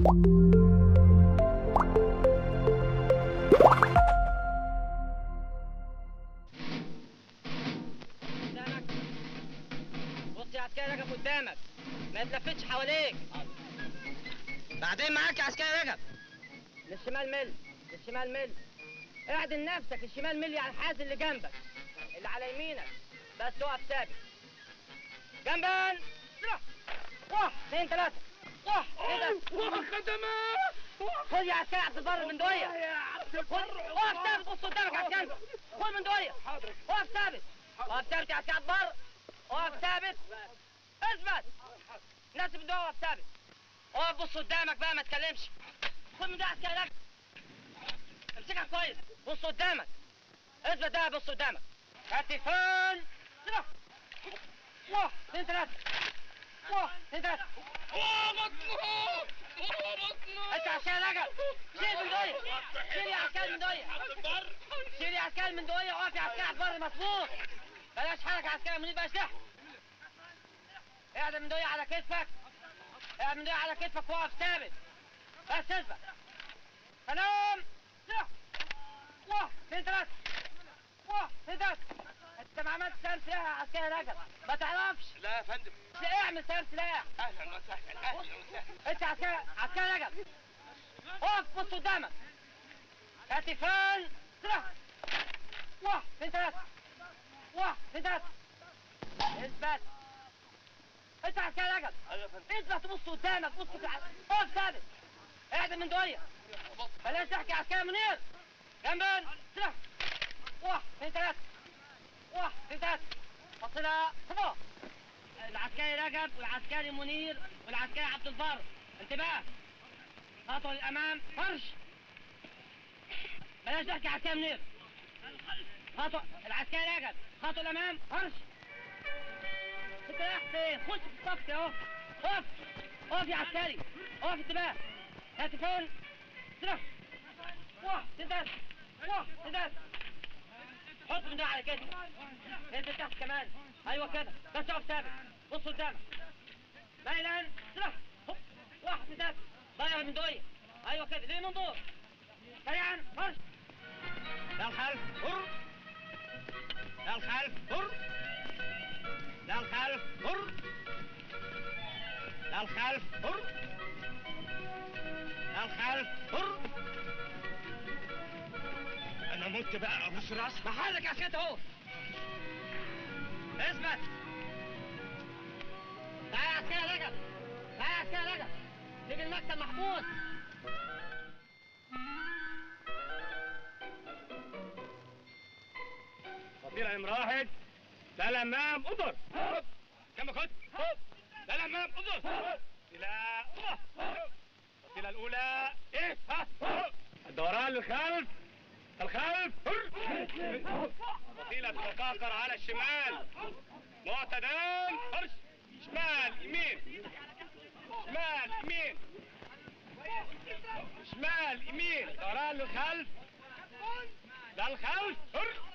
قدامك بص يا عسكري رجب قدامك ما يتلفتش حواليك بعدين معاك يا عسكري رجب للشمال مل للشمال مل اعدل نفسك الشمال مل على الحاز اللي جنبك اللي على يمينك بس اقف ثابت جنبا روح واحد اثنين ثلاثة واحد اثنين ثلاثة خد يا عسكري عبد البر من دوية خد اقف ثابت بص قدامك على الجنب خد من دوية اقف ثابت اقف ثابت يا عسكري عبد البر اقف ثابت اثبت ناس من دوية اقف ثابت اقف بص قدامك بقى ما تكلمش خد من ده عسكري لك امسكها كويس بص قدامك اثبت ده بص قدامك كتفان روح واحد اثنين ثلاثة واحد اثنين ثلاثة انت عشان رجل شيل من دوية شيل يا عسكري من دوية شيل يا عسكري من دوية واقف يا عسكري على البر مظبوط بلاش حركة عسكري منير بلاش ضحك اقعد من دوية على كتفك اقعد من دوية على كتفك واقف ثابت بس اثبت سلام روح واحد اثنين ثلاثة واحد اثنين ثلاثة انت ما عملتش سلام سلاح يا عسكري رجل ما تعرفش لا يا فندم اعمل سلام سلاح اهلا وسهلا اهلا وسهلا انت عسكري عسكري رجب اقف بص قدامك كتفان سلاح واحد اثنين ثلاثة واحد اثنين ثلاثة اثبت انت عسكري رجب ايوه يا فندم اثبت بص قدامك بص في الع- اقف ثابت اعدل من دوية بلاش تحكي يا عسكري منير جنبا سلاح واحد اثنين ثلاثة واحد اثنين ثلاثة فصلها صفا العسكري رجب والعسكري منير والعسكري عبد البر انتباه خطوة للأمام فرش بلاش تحكي عسكري منير خطوة العسكري رجب خطوة للأمام فرش انت رايح فين؟ خش في الصف اهو اقف اقف يا عسكري اقف انتباه هاتفون سلاح واحد اثنين واحد اثنين حط من ده على كده انزل تحت كمان ايوه كده بس اقف ثابت بص قدامك ميلان سلاح هوب واحد اثنين ثلاثة ضيع من دوية ايوه كده ليه منظور سريعا مرش لا الخلف هر لا الخلف هر لا الخلف هر لا الخلف هر لا الخلف هر انا مت بقى ابوس راسك محلك يا عسكري اهو اثبت تعال يا عسكري رجب تعال يا عسكري رجب تيجي المكتب محبوس فصيلة نمرة واحد لا الأمام انظر كم خد لا الأمام انظر إلى الفصيلة الأولى إيه ها الدوران للخلف الخلف فصيلة تتقاقر على الشمال معتدل فرش شمال يمين شمال يمين شمال يمين دوران للخلف للخلف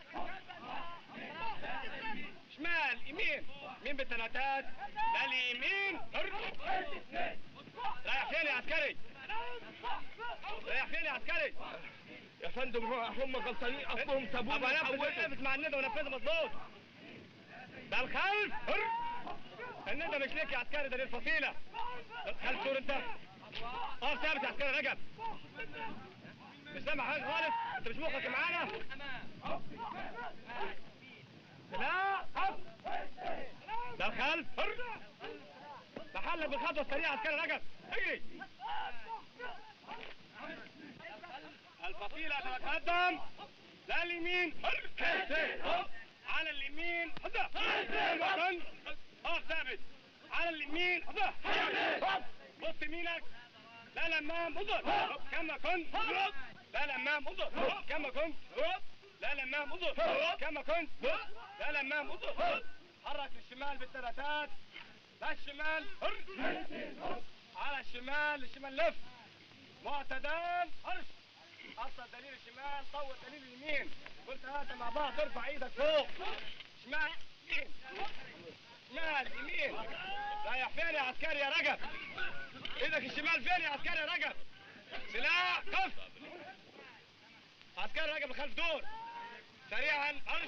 شمال يمين مين بالثلاثات لليمين رايح فين يا عسكري رايح فين يا عسكري يا فندم هم غلطانين اصلهم ابو سابوني نفذ وحولوا. نفذ مع الندى ونفذ مظبوط ده الخلف هر الندى مش ليك يا عسكري ده للفصيله خلف دور انت اقف ثابت يا عسكري رجب مش سامع حاجه خالص انت مش مخك معانا لا هف ده الخلف هر محلك بالخطوه السريعه عسكري رجب اجري الفصيلة تتقدم لا اليمين على اليمين حدا المكان اقف ثابت على اليمين حدا بص يمينك لا الامام انظر كما كنت لا الامام انظر كما كنت لا الامام انظر كما كنت لا الامام انظر حرك للشمال بالثلاثات لا الشمال على الشمال الشمال لف معتدل ارش اصل دليل الشمال طول دليل اليمين قلت هات مع بعض ارفع ايدك فوق شمال يمين شمال يمين رايح فين يا عسكري يا رجب ايدك الشمال فين يا عسكري يا رجب سلاح قف عسكري رجب لخلف دور سريعا ارش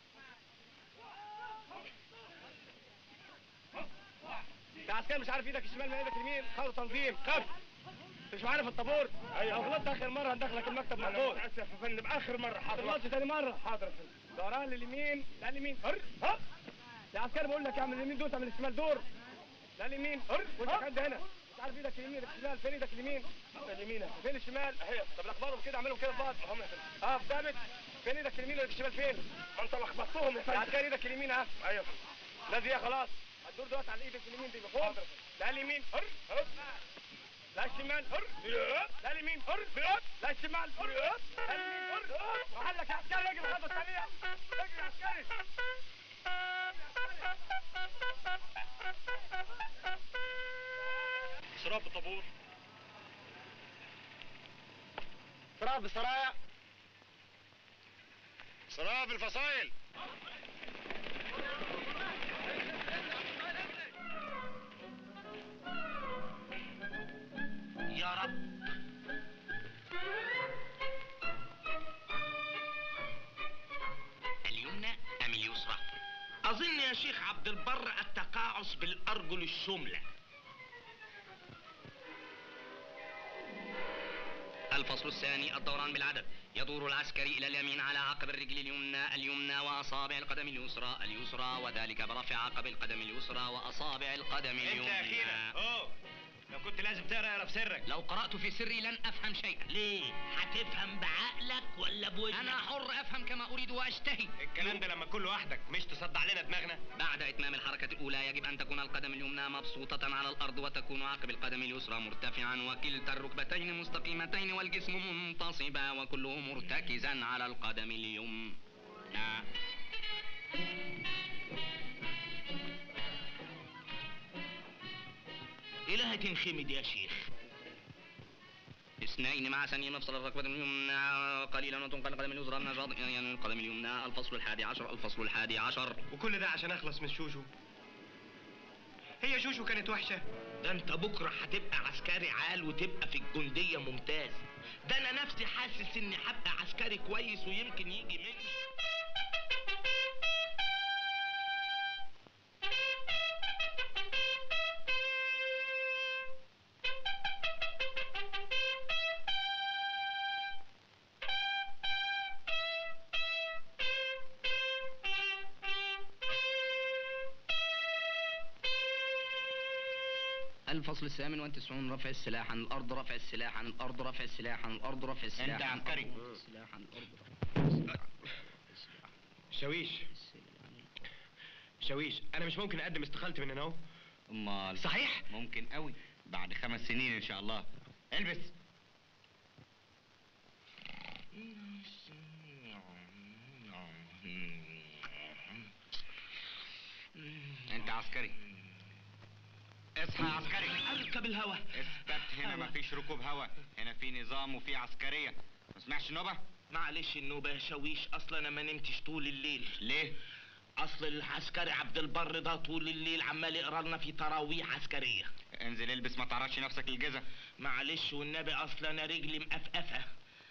يا عسكري مش عارف ايدك الشمال من ايدك اليمين خلوا تنظيم خف مش عارف الطابور ايوه لو غلطت اخر مره هندخلك المكتب مقبول اسف يا فندم اخر مره حاضر غلطت تاني مره حاضر يا فندم دوران لليمين لا اليمين هر هر يا عسكري بقول لك اعمل اليمين دور تعمل الشمال دور لا اليمين هر وانت قد هنا مش عارف ايدك اليمين ايدك الشمال فين ايدك اليمين اليمين فين الشمال اهي طب لخبطهم كده اعملهم كده في بعض اهم يا فندم اه ثابت فين ايدك اليمين وايدك الشمال فين ما انت لخبطتهم يا فندم يا عسكري ايدك اليمين ها ايوه لازم خلاص هتدور دلوقتي على ايدك اليمين دي فوق لا اليمين هر هر لا الشمال هر لا اليمين هر لا الشمال هر لا اليمين هر وحلك يا عسكري اجري خطوه سريع اجري يا عسكري شراب بالطابور شراب بالسرايا شراب بالفصايل يا رب اليمنى أم اليسرى؟ أظن يا شيخ عبد البر التقاعس بالأرجل الشملة الفصل الثاني الدوران بالعدد يدور العسكري إلى اليمين على عقب الرجل اليمنى اليمنى وأصابع القدم اليسرى اليسرى وذلك برفع عقب القدم اليسرى وأصابع القدم اليمنى اوه لو كنت لازم تقرا اقرا في سرك لو قرأت في سري لن أفهم شيئا ليه؟ هتفهم بعقلك ولا بوجهك؟ أنا حر أفهم كما أريد وأشتهي الكلام ده لما كل لوحدك مش تصدع لنا دماغنا بعد إتمام الحركة الأولى يجب أن تكون القدم اليمنى مبسوطة على الأرض وتكون عقب القدم اليسرى مرتفعا وكلتا الركبتين مستقيمتين والجسم منتصبا وكله مرتكزا على القدم اليمنى إلهي تنخمد يا شيخ اثنين مع ثانية مفصل الركبة اليمنى قليلا وتنقل القدم اليسرى من الرض- يعني القدم اليمنى الفصل الحادي عشر الفصل الحادي عشر وكل ده عشان اخلص من شوشو هي شوشو كانت وحشه ده انت بكره هتبقى عسكري عال وتبقى في الجنديه ممتاز ده انا نفسي حاسس اني هبقى عسكري كويس ويمكن يجي مني الفصل الثامن والتسعون رفع السلاح عن الأرض رفع السلاح عن الأرض رفع السلاح عن الأرض رفع السلاح أنت عن عسكري. الأرض، رفع السلاح عن الأرض رفع شاويش شاويش انا مش ممكن اقدم استقالتي من هنا اهو أمال صحيح ممكن قوي بعد خمس سنين إن شاء الله البس أنت عسكري اصحى يا عسكري اركب الهوا اثبت هنا مفيش ركوب هوا هنا في نظام وفي عسكرية ما سمعش النوبة معلش النوبه يا شاويش اصلا انا ما نمتش طول الليل ليه اصل العسكري عبد البر ده طول الليل عمال يقرا لنا في تراويح عسكريه انزل البس ما تعرضش نفسك للجزا معلش والنبي اصلا انا رجلي مقفقفه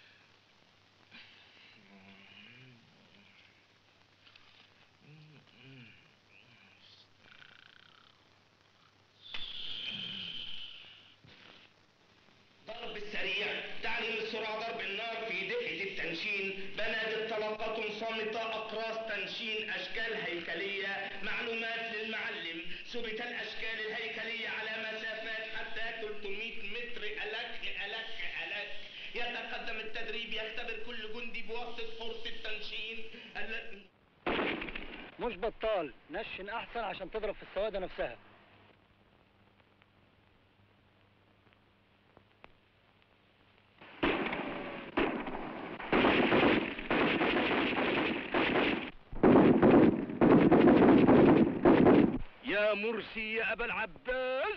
ضرب السريع تعني السرعة ضرب النار في دفعة التنشين بنادق طلقات صامتة أقراص تنشين أشكال هيكلية معلومات للمعلم ثبت الأشكال الهيكلية على مسافات حتى 300 متر ألك ألك ألك يتقدم التدريب يختبر كل جندي بواسطة فرصة تنشين ال- مش بطال نشن احسن عشان تضرب في السوادة نفسها يا مرسي يا ابا العباس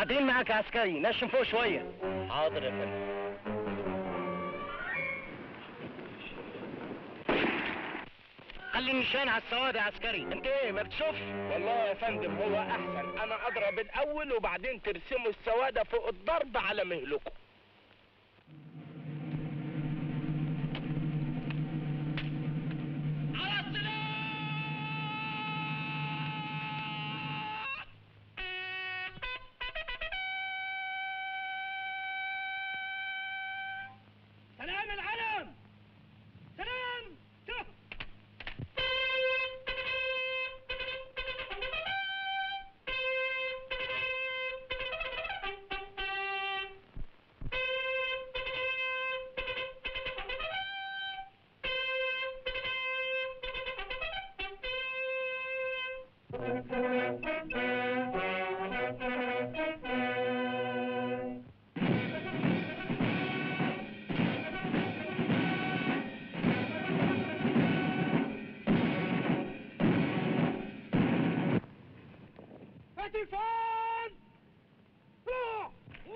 وبعدين معاك يا عسكري نشن فوق شويه حاضر يا فندم خلي النشان على السواد يا عسكري انت ايه ما بتشوفش والله يا فندم هو احسن انا اضرب الاول وبعدين ترسموا السوادة فوق الضرب على مهلكم سلام العلم سلام تف اتفاق روح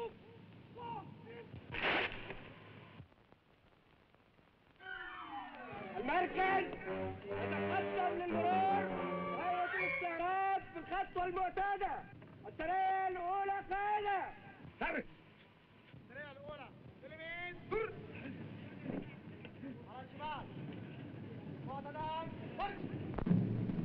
المركز يتقدم للمرور هيئة الاستعراض في الخطوة المعتادة السرية الأولى قاعدة ثابت السرية الأولى اليمين على الشمال معتدل فرش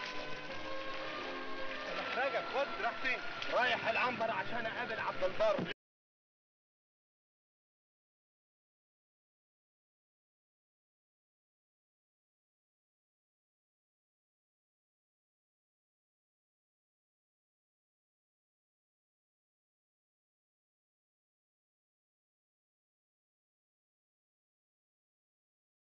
رايح العنبر عشان اقابل عبد البر